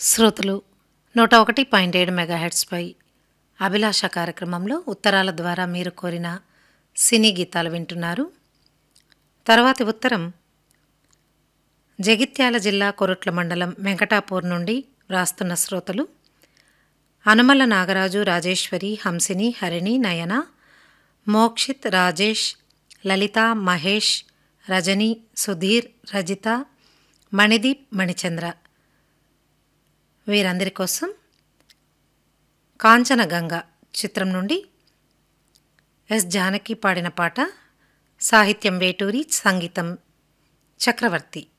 శ్రోతలు నూట ఒకటి పాయింట్ ఏడు మెగాహెడ్స్పై అభిలాష కార్యక్రమంలో ఉత్తరాల ద్వారా మీరు కోరిన సినీ గీతాలు వింటున్నారు తర్వాతి ఉత్తరం జగిత్యాల జిల్లా కొరుట్ల మండలం వెంకటాపూర్ నుండి వ్రాస్తున్న శ్రోతలు అనుమల నాగరాజు రాజేశ్వరి హంసిని హరిణి నయన మోక్షిత్ రాజేష్ లలిత మహేష్ రజని సుధీర్ రజిత మణిదీప్ మణిచంద్ర వీరందరి కోసం కాంచనగంగ చిత్రం నుండి ఎస్ జానకి పాడిన పాట సాహిత్యం వేటూరి సంగీతం చక్రవర్తి